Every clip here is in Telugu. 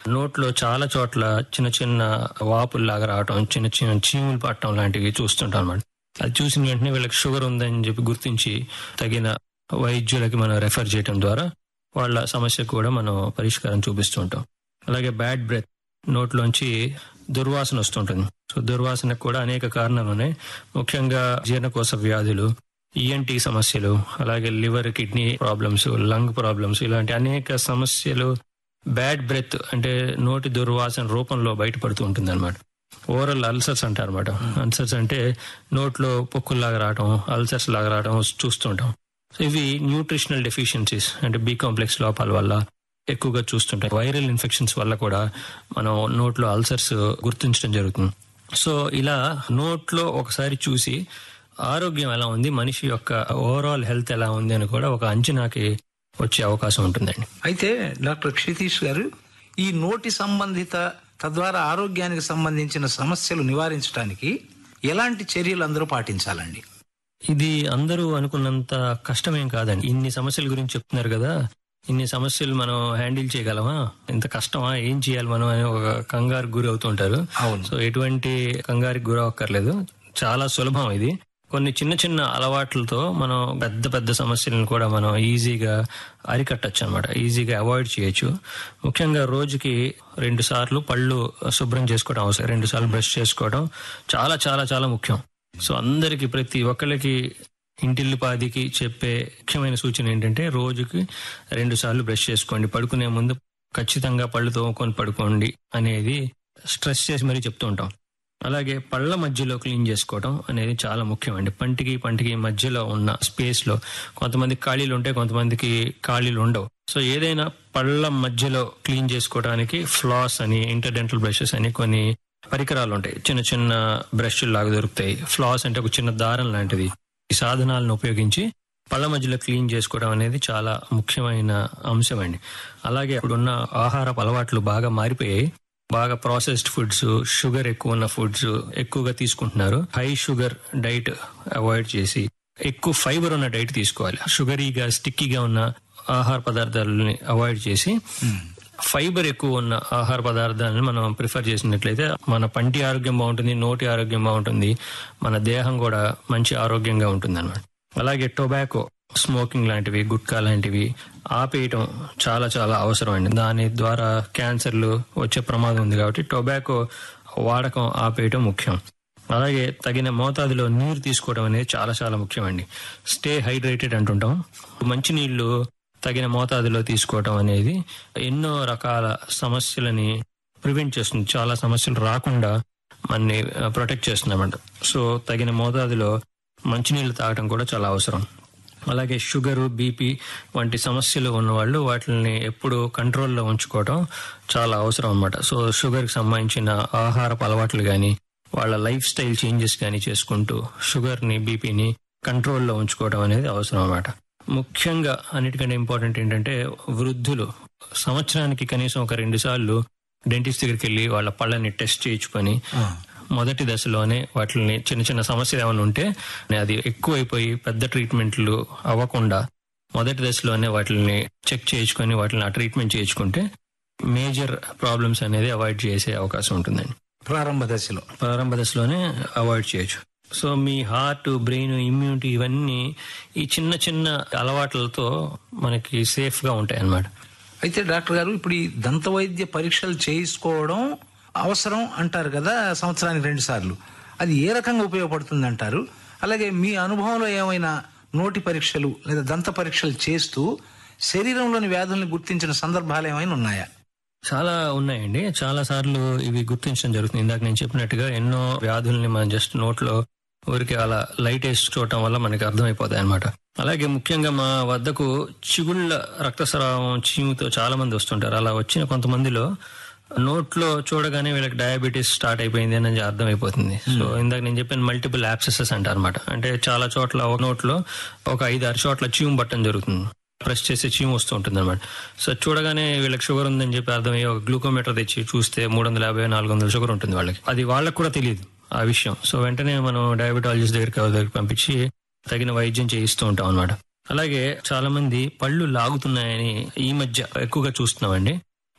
నోట్లో చాలా చోట్ల చిన్న చిన్న వాపుల్లాగా రావటం చిన్న చిన్న చీములు పట్టడం లాంటివి చూస్తుంటాం అనమాట అది చూసిన వెంటనే వీళ్ళకి షుగర్ ఉందని చెప్పి గుర్తించి తగిన వైద్యులకి మనం రెఫర్ చేయడం ద్వారా వాళ్ళ సమస్యకు కూడా మనం పరిష్కారం చూపిస్తూ ఉంటాం అలాగే బ్యాడ్ బ్రెత్ నోట్లోంచి దుర్వాసన వస్తుంటుంది సో దుర్వాసనకు కూడా అనేక కారణాలు ఉన్నాయి ముఖ్యంగా జీర్ణకోశ వ్యాధులు ఈఎన్టీ సమస్యలు అలాగే liver kidney problems lung problems ఇలాంటి అనేక సమస్యలు బ్యాడ్ బ్రెత్ అంటే నోటి దుర్వాసన రూపంలో బయటపడుతూ ఉంటుంది అనమాట ఓవరాల్ అల్సర్స్ అంటారు అనమాట అల్సర్స్ అంటే నోట్లో పొక్కుల్లాగా రావడం అల్సర్స్ లాగా రావడం చూస్తుంటాం సో ఇవి న్యూట్రిషనల్ డెఫిషియన్సీస్ అంటే బి కాంప్లెక్స్ లోపాల వల్ల ఎక్కువగా చూస్తుంటాం వైరల్ ఇన్ఫెక్షన్స్ వల్ల కూడా మనం నోట్లో అల్సర్స్ గుర్తించడం జరుగుతుంది సో ఇలా నోట్లో ఒకసారి చూసి ఆరోగ్యం ఎలా ఉంది మనిషి యొక్క ఓవరాల్ హెల్త్ ఎలా ఉంది అని కూడా ఒక అంచనాకి వచ్చే అవకాశం ఉంటుందండి అయితే డాక్టర్ క్షితీష్ గారు ఈ నోటి సంబంధిత తద్వారా ఆరోగ్యానికి సంబంధించిన సమస్యలు నివారించడానికి ఎలాంటి చర్యలు అందరూ పాటించాలండి ఇది అందరూ అనుకున్నంత కష్టమేం కాదండి ఇన్ని సమస్యల గురించి చెప్తున్నారు కదా ఇన్ని సమస్యలు మనం హ్యాండిల్ చేయగలమా ఇంత కష్టమా ఏం చేయాలి మనం అని ఒక కంగారు గురి అవుతుంటారు అవును. సో ఎటువంటి కంగారికి గురి అవ్వక్కర్లేదు చాలా సులభం ఇది కొన్ని చిన్న చిన్న అలవాట్లతో మనం పెద్ద పెద్ద సమస్యలను కూడా మనం ఈజీగా అరికట్టచ్చు అనమాట ఈజీగా అవాయిడ్ చేయొచ్చు ముఖ్యంగా రోజుకి రెండు సార్లు పళ్ళు శుభ్రం చేసుకోవడం అవసరం రెండు సార్లు బ్రష్ చేసుకోవడం చాలా చాలా చాలా ముఖ్యం సో అందరికి ప్రతి ఒక్కరికి ఇంటిల్లిపాదికి చెప్పే ముఖ్యమైన సూచన ఏంటంటే రోజుకి రెండు సార్లు బ్రష్ చేసుకోండి పడుకునే ముందు ఖచ్చితంగా పళ్ళు తోముకొని పడుకోండి అనేది స్ట్రెస్ చేసి మరీ చెప్తూ ఉంటాం అలాగే పళ్ళ మధ్యలో క్లీన్ చేసుకోవడం అనేది చాలా ముఖ్యం అండి పంటికి పంటికి మధ్యలో ఉన్న స్పేస్ లో కొంతమంది ఖాళీలు ఉంటాయి కొంతమందికి ఖాళీలు ఉండవు సో ఏదైనా పళ్ళ మధ్యలో క్లీన్ చేసుకోవడానికి ఫ్లాస్ అని ఇంటర్డెంటల్ బ్రషెస్ అని కొన్ని పరికరాలు ఉంటాయి చిన్న చిన్న బ్రష్ లాగా దొరుకుతాయి ఫ్లాస్ అంటే ఒక చిన్న దారం లాంటిది ఈ సాధనాలను ఉపయోగించి పళ్ళ మధ్యలో క్లీన్ చేసుకోవడం అనేది చాలా ముఖ్యమైన అంశం అండి అలాగే ఇప్పుడున్న ఆహారపు అలవాట్లు బాగా మారిపోయాయి బాగా ప్రాసెస్డ్ ఫుడ్స్ షుగర్ ఎక్కువ ఉన్న ఫుడ్స్ ఎక్కువగా తీసుకుంటున్నారు హై షుగర్ డైట్ అవాయిడ్ చేసి ఎక్కువ ఫైబర్ ఉన్న డైట్ తీసుకోవాలి షుగరీగా స్టిక్కీగా ఉన్న ఆహార పదార్థాలని అవాయిడ్ చేసి ఫైబర్ ఎక్కువ ఉన్న ఆహార పదార్థాలను మనం ప్రిఫర్ చేసినట్లయితే మన పంటి ఆరోగ్యం బాగుంటుంది నోటి ఆరోగ్యం బాగుంటుంది మన దేహం కూడా మంచి ఆరోగ్యంగా ఉంటుంది అనమాట అలాగే టొబాకో స్మోకింగ్ లాంటివి గుట్కా లాంటివి ఆపేయటం చాలా చాలా అవసరం అండి దాని ద్వారా క్యాన్సర్లు వచ్చే ప్రమాదం ఉంది కాబట్టి టొబాకో వాడకం ఆపేయటం ముఖ్యం అలాగే తగిన మోతాదులో నీరు తీసుకోవడం అనేది చాలా చాలా ముఖ్యం అండి స్టే హైడ్రేటెడ్ అంటుంటాం మంచినీళ్లు తగిన మోతాదులో తీసుకోవటం అనేది ఎన్నో రకాల సమస్యలని ప్రివెంట్ చేస్తుంది చాలా సమస్యలు రాకుండా మనని ప్రొటెక్ట్ చేస్తుందన్నమాట సో తగిన మోతాదులో మంచినీళ్ళు తాగడం కూడా చాలా అవసరం అలాగే షుగర్ బీపీ వంటి సమస్యలు ఉన్నవాళ్ళు వాటిని ఎప్పుడు కంట్రోల్లో ఉంచుకోవడం చాలా అవసరం అన్నమాట సో షుగర్కి సంబంధించిన ఆహారపు అలవాట్లు కానీ వాళ్ళ లైఫ్ స్టైల్ చేంజెస్ కానీ చేసుకుంటూ షుగర్ని బీపీని కంట్రోల్లో ఉంచుకోవడం అనేది అవసరం అన్నమాట ముఖ్యంగా అన్నిటికంటే ఇంపార్టెంట్ ఏంటంటే వృద్ధులు సంవత్సరానికి కనీసం ఒక రెండు సార్లు డెంటిస్ట్ దగ్గరికి వెళ్ళి వాళ్ళ పళ్ళని టెస్ట్ చేయించుకొని మొదటి దశలోనే వాటిని చిన్న చిన్న సమస్యలు ఏమైనా ఉంటే అది ఎక్కువైపోయి పెద్ద ట్రీట్మెంట్లు అవ్వకుండా మొదటి దశలోనే వాటిని చెక్ చేయించుకొని వాటిని ఆ ట్రీట్మెంట్ చేయించుకుంటే మేజర్ ప్రాబ్లమ్స్ అనేది అవాయిడ్ చేసే అవకాశం ఉంటుందండి ప్రారంభ దశలో ప్రారంభ దశలోనే అవాయిడ్ చేయొచ్చు సో మీ హార్ట్ బ్రెయిన్ ఇమ్యూనిటీ ఇవన్నీ ఈ చిన్న చిన్న అలవాట్లతో మనకి సేఫ్ గా ఉంటాయి అన్నమాట అయితే డాక్టర్ గారు ఇప్పుడు ఈ దంత వైద్య పరీక్షలు చేయించుకోవడం అవసరం అంటారు కదా సంవత్సరానికి రెండు సార్లు అది ఏ రకంగా ఉపయోగపడుతుంది అంటారు అలాగే మీ అనుభవంలో ఏమైనా నోటి పరీక్షలు లేదా దంత పరీక్షలు చేస్తూ శరీరంలోని వ్యాధుల్ని గుర్తించిన సందర్భాలు ఏమైనా ఉన్నాయా చాలా ఉన్నాయండి చాలా సార్లు ఇవి గుర్తించడం జరుగుతుంది ఇందాక నేను చెప్పినట్టుగా ఎన్నో వ్యాధుల్ని మనం జస్ట్ నోట్లో ఊరికి అలా లైట్ వేసి చూడటం వల్ల మనకి అర్థమైపోతాయి అనమాట అలాగే ముఖ్యంగా మా వద్దకు చిగుళ్ళ రక్తస్రావం చీముతో చాలా మంది వస్తుంటారు అలా వచ్చిన కొంతమందిలో నోట్లో చూడగానే వీళ్ళకి డయాబెటీస్ స్టార్ట్ అయిపోయింది అని అర్థమైపోతుంది సో ఇందాక నేను చెప్పిన మల్టిపుల్ యాప్సెసెస్ అంటారు అనమాట అంటే చాలా చోట్ల ఒక నోట్లో ఒక ఐదు ఆరు చోట్ల చీము పట్టడం జరుగుతుంది ప్రెస్ చేసే చీము వస్తూ ఉంటుంది అనమాట సో చూడగానే వీళ్ళకి షుగర్ ఉందని చెప్పి అర్థమయ్యి ఒక గ్లూకోమీటర్ తెచ్చి చూస్తే మూడు వందల యాభై నాలుగు వందల షుగర్ ఉంటుంది వాళ్ళకి అది వాళ్ళకి కూడా తెలియదు ఆ విషయం సో వెంటనే మనం డయాబెటాలజిస్ట్ దగ్గరికి ఎవరి దగ్గరికి పంపించి తగిన వైద్యం చేయిస్తూ ఉంటాం అనమాట అలాగే చాలా మంది పళ్ళు లాగుతున్నాయని ఈ మధ్య ఎక్కువగా చూస్తున్నామండి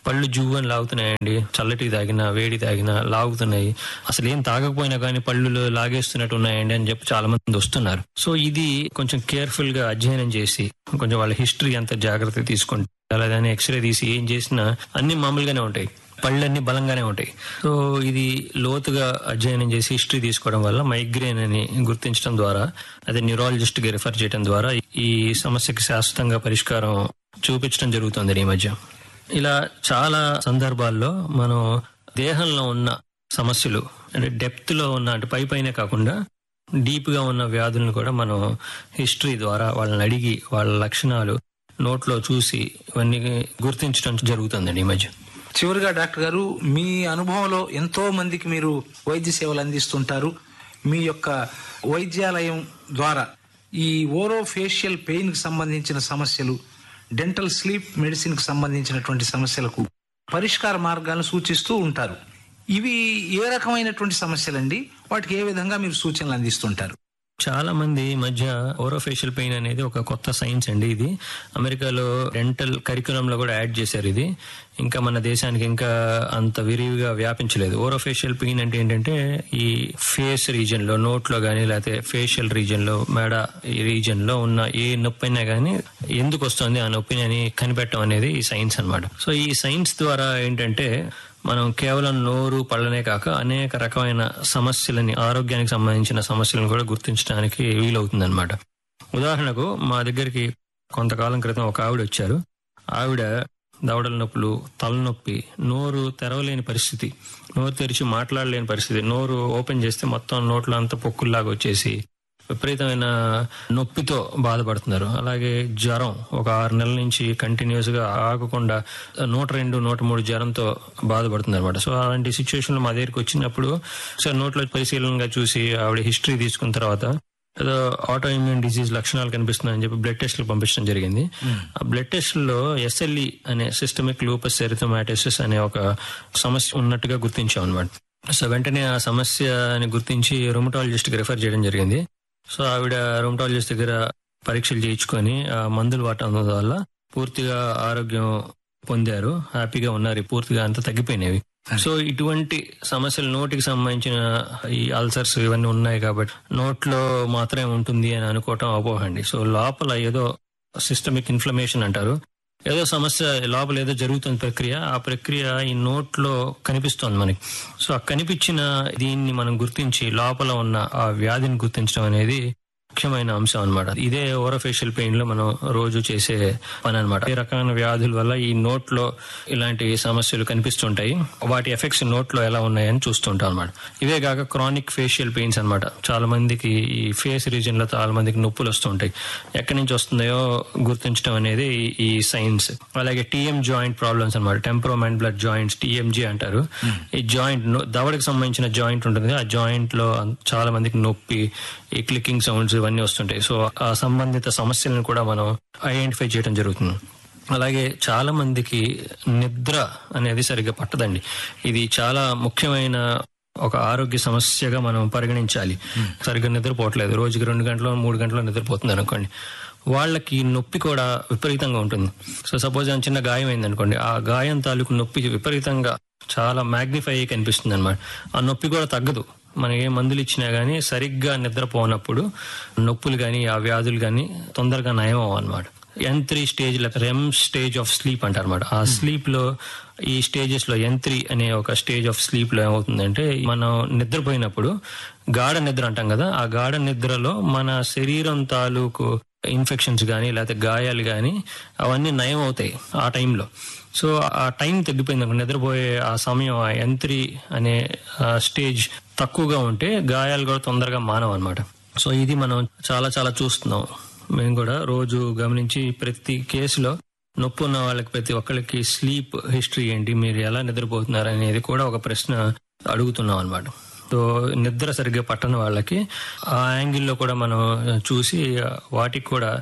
పళ్ళు జువ్వు అని లాగుతున్నాయండి చల్లటి తాగినా వేడి తాగినా లాగుతున్నాయి అసలు ఏం తాగకపోయినా కానీ పళ్ళు లాగేస్తున్నట్టు ఉన్నాయండి అని చెప్పి చాలా మంది వస్తున్నారు సో ఇది కొంచెం కేర్ఫుల్ గా అధ్యయనం చేసి కొంచెం వాళ్ళ హిస్టరీ అంత జాగ్రత్త తీసుకుంటే అలాగే ఎక్స్రే తీసి ఏం చేసినా అన్ని మామూలుగానే ఉంటాయి పళ్ళన్నీ బలంగానే ఉంటాయి సో ఇది లోతుగా అధ్యయనం చేసి హిస్టరీ తీసుకోవడం వల్ల మైగ్రేన్ అని గుర్తించడం ద్వారా అదే న్యూరాలజిస్ట్ కి రిఫర్ చేయడం ద్వారా ఈ సమస్యకి శాశ్వతంగా పరిష్కారం చూపించడం జరుగుతుంది ఈ మధ్య ఇలా చాలా సందర్భాల్లో మనం దేహంలో ఉన్న సమస్యలు అంటే డెప్త్ లో ఉన్న అంటే పై పైనే కాకుండా డీప్ గా ఉన్న వ్యాధులను కూడా మనం హిస్టరీ ద్వారా వాళ్ళని అడిగి వాళ్ళ లక్షణాలు నోట్లో చూసి ఇవన్నీ గుర్తించడం జరుగుతుందండి ఈ మధ్య చివరిగా డాక్టర్ గారు మీ అనుభవంలో ఎంతో మందికి మీరు వైద్య సేవలు అందిస్తుంటారు మీ యొక్క వైద్యాలయం ద్వారా ఈ ఓరో ఫేషియల్ పెయిన్ కి సంబంధించిన సమస్యలు డెంటల్ స్లీప్ మెడిసిన్ కి సంబంధించినటువంటి సమస్యలకు పరిష్కార మార్గాలను సూచిస్తూ ఉంటారు ఇవి ఏ రకమైనటువంటి సమస్యలండి వాటికి ఏ విధంగా మీరు సూచనలు అందిస్తుంటారు చాలా మంది ఈ మధ్య ఓరోఫేషియల్ పెయిన్ అనేది ఒక కొత్త సైన్స్ అండి ఇది అమెరికాలో డెంటల్ కరికులం లో కూడా యాడ్ చేశారు ఇది ఇంకా మన దేశానికి ఇంకా అంత విరివిగా వ్యాపించలేదు ఓరోఫేషియల్ పెయిన్ అంటే ఏంటంటే ఈ ఫేస్ రీజన్ లో నోట్లో గానీ లేకపోతే ఫేషియల్ రీజన్ లో మెడ ఈ రీజన్ లో ఉన్న ఏ నొప్పి అయినా గానీ ఎందుకు వస్తుంది ఆ నొప్పిని అని కనిపెట్టడం అనేది ఈ సైన్స్ అన్నమాట సో ఈ సైన్స్ ద్వారా ఏంటంటే మనం కేవలం నోరు పళ్ళనే కాక అనేక రకమైన సమస్యలని ఆరోగ్యానికి సంబంధించిన సమస్యలను కూడా గుర్తించడానికి వీలవుతుందన్నమాట ఉదాహరణకు మా దగ్గరికి కొంతకాలం క్రితం ఒక ఆవిడ వచ్చారు ఆవిడ దవడల నొప్పులు తలనొప్పి నోరు తెరవలేని పరిస్థితి నోరు తెరిచి మాట్లాడలేని పరిస్థితి నోరు ఓపెన్ చేస్తే మొత్తం నోట్లో అంతా పొక్కుల్లాగా వచ్చేసి విపరీతమైన నొప్పితో బాధపడుతున్నారు అలాగే జ్వరం ఒక ఆరు నెలల నుంచి కంటిన్యూస్ గా ఆగకుండా నూట రెండు నూట మూడు జ్వరంతో బాధపడుతుంది అనమాట సో అలాంటి సిచ్యువేషన్ మా దగ్గరికి వచ్చినప్పుడు సార్ నోట్లో పరిశీలనగా చూసి ఆవిడ హిస్టరీ తీసుకున్న తర్వాత ఏదో ఆటో ఇమ్యూన్ డిసీజ్ లక్షణాలు కనిపిస్తున్నాయని చెప్పి బ్లడ్ టెస్ట్లు పంపించడం జరిగింది ఆ బ్లడ్ టెస్ట్లో ఎస్ఎల్ఈ అనే సిస్టమిక్ లూపస్ ఎరిథమాటోసిస్ అనే ఒక సమస్య ఉన్నట్టుగా గుర్తించాం అనమాట సో వెంటనే ఆ సమస్యని గుర్తించి రొమటాలజిస్ట్ కి రిఫర్ చేయడం జరిగింది సో ఆవిడ రొమటాలజిస్ట్ దగ్గర పరీక్షలు చేయించుకొని ఆ మందులు వాడటం వల్ల పూర్తిగా ఆరోగ్యం పొందారు హ్యాపీగా ఉన్నారు పూర్తిగా అంతా తగ్గిపోయినవి సో ఇటువంటి సమస్యలు నోటికి సంబంధించిన ఈ అల్సర్స్ ఇవన్నీ ఉన్నాయి కాబట్టి నోట్లో మాత్రమే ఉంటుంది అని అనుకోవటం అపోహండి సో లోపల ఏదో సిస్టమిక్ ఇన్ఫ్లమేషన్ అంటారు ఏదో సమస్య లోపల ఏదో జరుగుతుంది ప్రక్రియ ఆ ప్రక్రియ ఈ నోట్లో కనిపిస్తోంది మనకి సో ఆ కనిపించిన దీన్ని మనం గుర్తించి లోపల ఉన్న ఆ వ్యాధిని గుర్తించడం అనేది ముఖ్యమైన అంశం అనమాట ఇదే ఓరోఫేషియల్ పెయిన్ లో మనం రోజు చేసే పని అనమాట ఈ రకమైన వ్యాధుల వల్ల ఈ నోట్ లో ఇలాంటి సమస్యలు కనిపిస్తుంటాయి వాటి ఎఫెక్ట్స్ నోట్ లో ఎలా ఉన్నాయని చూస్తుంటాం అనమాట ఇవే కాక క్రానిక్ ఫేషియల్ పెయిన్స్ అనమాట చాలా మందికి ఈ ఫేస్ రీజన్ లో చాలా మందికి నొప్పులు వస్తుంటాయి ఎక్కడి నుంచి వస్తుందో గుర్తించడం అనేది ఈ- ఈ సైన్స్ అలాగే టీఎం జాయింట్ ప్రాబ్లమ్స్ అనమాట టెంపరోమెంట్ బ్లడ్ జాయింట్స్ టీఎంజీ అంటారు ఈ జాయింట్ దవడకి సంబంధించిన జాయింట్ ఉంటుంది ఆ జాయింట్ లో అన్- చాలా మందికి నొప్పి ఈ క్లికింగ్ సౌండ్స్ ఇవన్నీ వస్తుంటాయి సో ఆ సంబంధిత సమస్యలను కూడా మనం ఐడెంటిఫై చేయడం జరుగుతుంది అలాగే చాలా మందికి నిద్ర అనేది సరిగ్గా పట్టదండి ఇది చాలా ముఖ్యమైన ఒక ఆరోగ్య సమస్యగా మనం పరిగణించాలి సరిగ్గా నిద్రపోవట్లేదు రోజుకి రెండు గంటలు మూడు గంటలు నిద్రపోతుంది అనుకోండి వాళ్ళకి నొప్పి కూడా విపరీతంగా ఉంటుంది సో సపోజ్ ఏమైనా చిన్న గాయం అయింది అనుకోండి ఆ గాయం తాలూకు నొప్పి విపరీతంగా చాలా మ్యాగ్నిఫై అయ్యి కనిపిస్తుంది అనమాట ఆ నొప్పి కూడా తగ్గదు మనం ఏ మందులు ఇచ్చినా గానీ సరిగ్గా నిద్రపోనప్పుడు నొప్పులు గాని ఆ వ్యాధులు గాని తొందరగా నయం అనమాట N three stage REM stage of sleep అంటారు అనమాట ఆ స్లీప్ లో ఈ స్టేజెస్ లో ఎన్ త్రీ అనే ఒక స్టేజ్ ఆఫ్ స్లీప్ లో ఏమవుతుందంటే మనం నిద్రపోయినప్పుడు గాఢ నిద్ర అంటాం కదా ఆ గాఢ నిద్రలో మన శరీరం తాలూకు ఇన్ఫెక్షన్స్ కానీ లేకపోతే గాయాలు కానీ అవన్నీ నయం అవుతాయి ఆ టైంలో సో ఆ టైం తగ్గిపోయింది అనుకో, నిద్రపోయే ఆ సమయం ఆ ఎన్ త్రీ అనే ఆ స్టేజ్ తక్కువగా ఉంటే గాయాలు కూడా తొందరగా మానవు అనమాట సో ఇది మనం చాలా చాలా చూస్తున్నాం మేము కూడా రోజు గమనించి ప్రతి కేసులో నొప్పి ఉన్న వాళ్ళకి ప్రతి ఒక్కరికి స్లీప్ హిస్టరీ ఏంటి మీరు ఎలా నిద్రపోతున్నారు అనేది కూడా ఒక ప్రశ్న అడుగుతున్నాం అనమాట సో నిద్ర సరిగ్గా పట్టని వాళ్ళకి ఆ యాంగిల్లో కూడా మనం చూసి వాటికి కూడా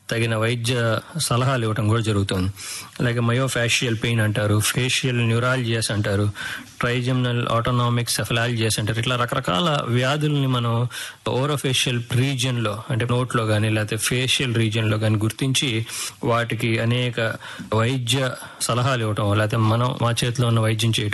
తగిన వైద్య సలహాలు ఇవ్వడం కూడా జరుగుతుంది అలాగే మయోఫాషియల్ పెయిన్ అంటారు ఫేషియల్ న్యూరాలజియాస్ అంటారు ట్రైజమ్నల్ ఆటోనామిక్ సెఫలాలజియాస్ అంటారు ఇట్లా రకరకాల వ్యాధుల్ని మనం ఓరోఫేషియల్ రీజియన్ లో అంటే నోట్లో కానీ లేకపోతే ఫేషియల్ రీజియన్ లో కానీ గుర్తించి వాటికి అనేక వైద్య సలహాలు ఇవ్వటం లేకపోతే మనం మా చేతిలో ఉన్న వైద్యం చేయటం